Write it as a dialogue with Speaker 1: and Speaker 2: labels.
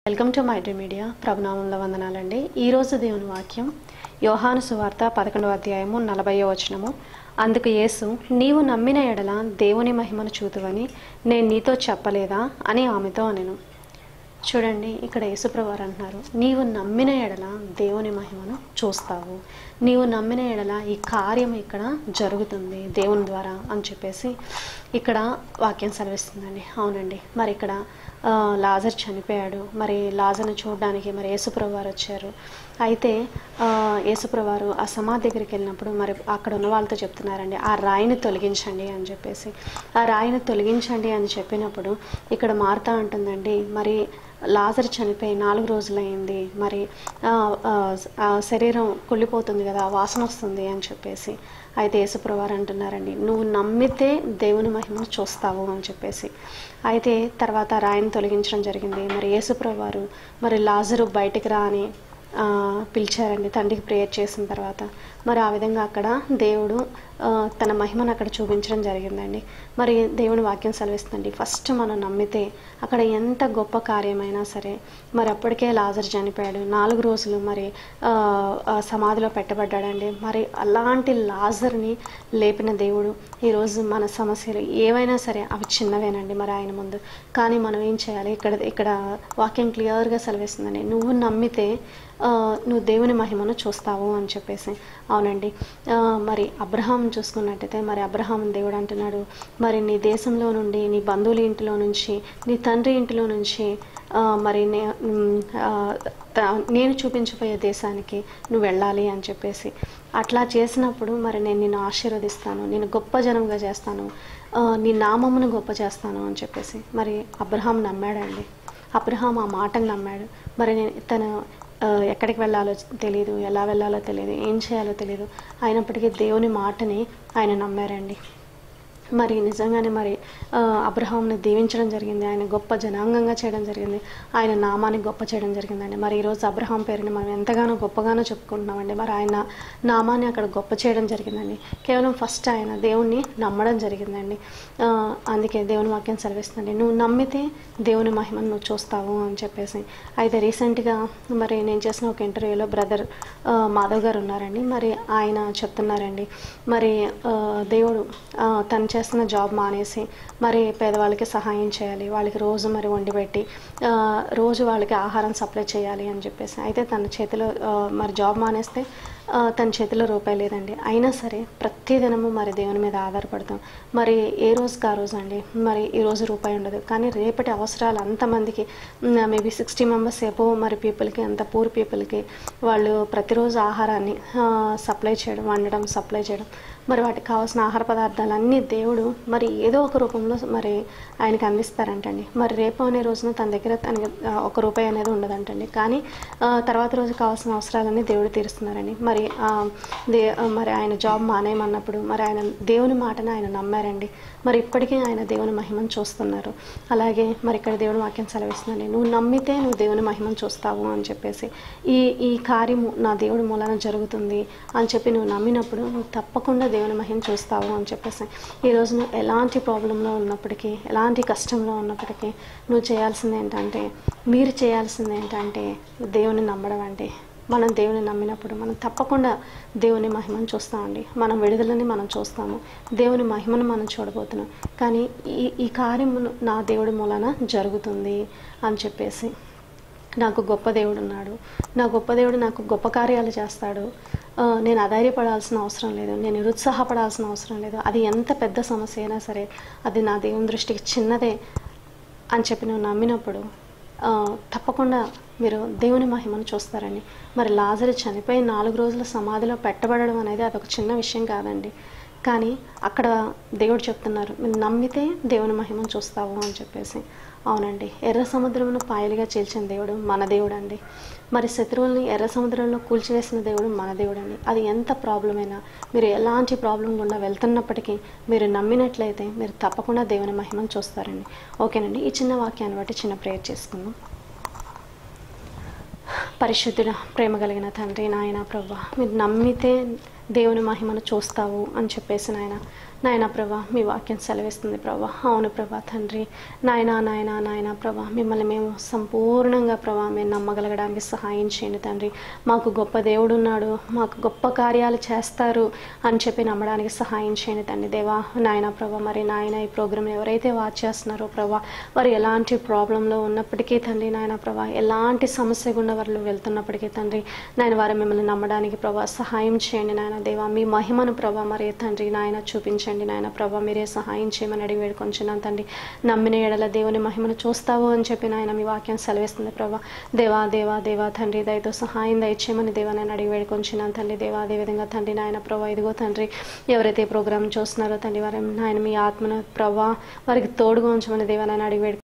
Speaker 1: welcome to my డ్రీ media ప్రభునామంలో వందనాలండి ఈరోజు దేవుని వాక్యం యోహాను సువార్త పదకొండవ అధ్యాయము నలభైవ వచనము అందుకు యేసు నీవు నమ్మిన ఎడల దేవుని మహిమను చూతువని నేను నీతో చెప్పలేదా అని ఆమెతో అనెను చూడండి ఇక్కడ యేసుప్రవారు అంటున్నారు నీవు నమ్మిన ఎడల దేవుని మహిమను చూస్తావు నీవు నమ్మిన ఎడల ఈ కార్యం ఇక్కడ జరుగుతుంది దేవుని ద్వారా అని చెప్పేసి ఇక్కడ వాక్యం సెలవిస్తుందండి అవునండి మరి ఇక్కడ ఆ, లాజర్ చనిపోయాడు మరి లాజర్ని చూడడానికి మరి యేసుప్రభు వారు వచ్చారు అయితే ఆ, యేసుప్రభు వారు ఆ సమాధి దగ్గరికి వెళ్ళినప్పుడు మరి అక్కడ ఉన్న వాళ్ళతో చెప్తున్నారండి ఆ రాయిని తొలగించండి అని చెప్పేసి ఆ రాయిని తొలగించండి అని చెప్పినప్పుడు ఇక్కడ మారుతా ఉంటుందండి మరి లాజర్ చనిపోయి నాలుగు రోజులైంది మరి ఆ, ఆ, ఆ శరీరం కుళ్ళిపోతుంది కదా వాసన వస్తుంది అని చెప్పేసి అయితే యేసుప్రవారు అంటున్నారండి నువ్వు నమ్మితే దేవుని మహిమను చూస్తావు అని చెప్పేసి అయితే తర్వాత రాయిని తొలగించడం జరిగింది మరి యేసుప్రవారు మరి లాజరు బయటికి రా అని ఆ, పిలిచారండి తండ్రికి ప్రేయర్ చేసిన తర్వాత మరి ఆ విధంగా అక్కడ దేవుడు ఆ, తన మహిమను అక్కడ చూపించడం జరిగిందండి మరి దేవుని వాక్యం సెలవిస్తుందండి ఫస్ట్ మనం నమ్మితే అక్కడ ఎంత గొప్ప కార్యమైనా సరే మరి అప్పటికే లాజర్ చనిపోయాడు నాలుగు రోజులు మరి ఆ, ఆ సమాధిలో పెట్టబడ్డాడండి మరి అలాంటి లాజర్ని లేపిన దేవుడు ఈరోజు మన సమస్యలు ఏవైనా సరే అవి చిన్నవేనండి మరి ఆయన ముందు కానీ మనం ఏం చేయాలి ఇక్కడ ఇక్కడ వాక్యం క్లియర్గా సెలవిస్తుందండి నువ్వు నమ్మితే ఆ, నువ్వు దేవుని మహిమను చూస్తావు అని చెప్పేసి అవునండి ఆ, మరి అబ్రహాం చూసుకున్నట్టయితే మరి అబ్రహాం దేవుడు అంటున్నాడు మరి నీ దేశంలో నుండి నీ బంధువుల ఇంటిలో నుంచి నీ తండ్రి ఇంటిలో నుంచి ఆ, మరి నే ఉమ్, ఆ, త- నేను చూపించబోయే దేశానికి నువ్వు వెళ్ళాలి అని చెప్పేసి అట్లా చేసినప్పుడు మరి నేను నిన్ను ఆశీర్వదిస్తాను నేను గొప్ప జనంగా చేస్తాను ఆ, నీ నామమును గొప్ప చేస్తాను అని చెప్పేసి మరి అబ్రహాం నమ్మాడండి అబ్రహాం ఆ మాటను నమ్మాడు మరి నేను తను ఆ, ఎక్కడికి వెళ్ళాలో తెలియదు ఎలా వెళ్ళాలో తెలియదు ఏం చేయాలో తెలియదు అయినప్పటికీ దేవుని మాటని ఆయన నమ్మారండి మరి నిజంగానే మరి ఆ, అబ్రహాంని దీవించడం జరిగింది ఆయన గొప్ప జనాంగంగా చేయడం జరిగింది ఆయన నామాన్ని గొప్ప చేయడం జరిగిందండి మరి ఈరోజు అబ్రహాం పేరుని మనం ఎంతగానో గొప్పగానో చెప్పుకుంటున్నామండి మరి ఆయన నామాన్ని అక్కడ గొప్ప చేయడం జరిగిందండి కేవలం ఫస్ట్ ఆయన దేవుణ్ణి నమ్మడం జరిగిందండి ఆ, అందుకే దేవుని వాక్యం సెలవిస్తుంది నువ్వు నమ్మితే దేవుని మహిమను నువ్వు చూస్తావు అని చెప్పేసి అయితే రీసెంట్గా మరి నేను చేసిన ఒక ఇంటర్వ్యూలో బ్రదర్ మాధవ్ గారు ఉన్నారండి మరి ఆయన చెప్తున్నారండి మరి ఆ, దేవుడు ఆ, తను చేస్తున్న జాబ్ మానేసి మరి పేదవాళ్ళకి సహాయం చేయాలి వాళ్ళకి రోజు మరి వండి పెట్టి ఆ, రోజు వాళ్ళకి ఆహారం సప్లై చేయాలి అని చెప్పేసి అయితే తన చేతిలో ఆ, మరి జాబ్ మానేస్తే ఆ, తన చేతిలో రూపాయి లేదండి అయినా సరే ప్రతి దినము మరి దేవుని మీద ఆధారపడతాం మరి ఏ రోజుకి ఆ రోజు అండి మరి ఈ రోజు రూపాయి ఉండదు కానీ రేపటి అవసరాలు అంతమందికి మేబీ సిక్స్టీ మెంబర్స్ ఏపో మరి పీపుల్కి అంత పూర్ పీపుల్కి వాళ్ళు ప్రతిరోజు ఆహారాన్ని సప్లై చేయడం వండడం సప్లై చేయడం మరి వాటికి కావాల్సిన ఆహార పదార్థాలన్నీ దేవుడు మరి ఏదో ఒక రూపంలో మరి ఆయనకి అందిస్తారంటండి మరి రేపు అనే రోజున తన దగ్గర తనకి ఆ, ఒక రూపాయి అనేది ఉండదంటండి కానీ ఆ, తర్వాత రోజు కావాల్సిన అవసరాలన్నీ దేవుడు తీరుస్తున్నారండి మరి ఆ, దే ఆ, మరి ఆయన జాబ్ మానేయమన్నప్పుడు మరి ఆయన దేవుని మాటను ఆయన నమ్మారండి మరి ఇప్పటికీ ఆయన దేవుని మహిమను చూస్తున్నారు అలాగే మరి ఇక్కడ దేవుని వాక్యం సెలవిస్తుందండి నువ్వు నమ్మితే నువ్వు దేవుని మహిమను చూస్తావు అని చెప్పేసి ఈ ఈ కార్యము నా దేవుడి మూలాన జరుగుతుంది అని చెప్పి నువ్వు నమ్మినప్పుడు నువ్వు తప్పకుండా దేవుని మహిమ చూస్తావు అని చెప్పేసి ఈరోజు నువ్వు ఎలాంటి ప్రాబ్లంలో ఉన్నప్పటికీ ఎలాంటి కష్టంలో ఉన్నప్పటికీ నువ్వు చేయాల్సింది ఏంటంటే మీరు చేయాల్సింది ఏంటంటే దేవుని నమ్మడం అంటే మనం దేవుని నమ్మినప్పుడు మనం తప్పకుండా దేవుని మహిమను చూస్తామండి మనం విడుదలని మనం చూస్తాము దేవుని మహిమను మనం చూడబోతున్నాం కానీ ఈ ఈ కార్యం నా దేవుడి మూలన జరుగుతుంది అని చెప్పేసి నాకు గొప్ప దేవుడు ఉన్నాడు నా గొప్ప దేవుడు నాకు గొప్ప కార్యాలు చేస్తాడు ఆ, నేను అధైర్యపడాల్సిన అవసరం లేదు నేను నిరుత్సాహపడాల్సిన అవసరం లేదు అది ఎంత పెద్ద సమస్య అయినా సరే అది నా దేవుని దృష్టికి చిన్నదే అని చెప్పి నువ్వు నమ్మినప్పుడు ఆ, తప్పకుండా మీరు దేవుని మహిమను చూస్తారండి మరి లాజరు చనిపోయి నాలుగు రోజుల సమాధిలో పెట్టబడడం అనేది అదొక చిన్న విషయం కాదండి కానీ అక్కడ దేవుడు చెప్తున్నారు మీరు నమ్మితే దేవుని మహిమను చూస్తావు అని చెప్పేసి అవునండి ఎర్ర సముద్రమును పాయలుగా చీల్చిన దేవుడు మన దేవుడు అండి మరి శత్రువుల్ని ఎర్ర సముద్రంలో కూల్చివేసిన దేవుడు మన దేవుడు అండి అది ఎంత ప్రాబ్లం అయినా మీరు ఎలాంటి ప్రాబ్లం గుండా వెళ్తున్నప్పటికీ మీరు నమ్మినట్లయితే మీరు తప్పకుండా దేవుని మహిమను చూస్తారండి ఓకేనండి ఈ చిన్న వాక్యాన్ని బట్టి చిన్న ప్రేయర్ చేసుకుందాం పరిశుద్ధుడ ప్రేమ కలిగిన తండ్రి నాయన ప్రభా మీరు నమ్మితే దేవుని మహిమను చూస్తావు అని చెప్పేసి నాయన నాయన ప్రభా మీ వాక్యం సెలవిస్తుంది ప్రభా అవును ప్రభా తండ్రి నాయన నాయన నాయన ప్రభా మిమ్మల్ని మేము సంపూర్ణంగా ప్రభా మేము నమ్మగలగడానికి సహాయం చేయండి తండ్రి మాకు గొప్ప దేవుడు ఉన్నాడు మాకు గొప్ప కార్యాలు చేస్తారు అని చెప్పి నమ్మడానికి సహాయం చేయండి తండ్రి దేవా నాయన ప్రభా మరి నాయన ఈ ప్రోగ్రామ్ ఎవరైతే వాచ్ చేస్తున్నారో ప్రభా వారు ఎలాంటి ప్రాబ్లంలో ఉన్నప్పటికీ తండ్రి నాయన ప్రభా ఎలాంటి సమస్య గుండా వారు వెళ్తున్నప్పటికీ తండ్రి నాయన వారు మిమ్మల్ని నమ్మడానికి ప్రభా సహాయం చేయండి నాయన దేవా మీ మహిమను ప్రభా మరి తండ్రి నాయన చూపించండి నాయన ప్రభా మీరే సహాయం చేయమని అడిగి వేడుకొంచున్నాను తండ్రి నమ్మిన ఎడల దేవుని మహిమను చూస్తావు అని చెప్పి నాయన మీ వాక్యం సెలవిస్తుంది ప్రభా దేవా దేవా దేవా తండ్రి దయతో సహాయం దయచేయమని దేవా నేను అడిగి వేడుకొంచున్నాను తండ్రి దేవా అదేవిధంగా తండ్రి నాయన ప్రభా ఇదిగో తండ్రి ఎవరైతే ఈ ప్రోగ్రామ్ చూస్తున్నారో తండ్రి వారి నాయన మీ ఆత్మను ప్రభా వారికి తోడుగా ఉంచమని దేవా నేను అడిగి వేడుకు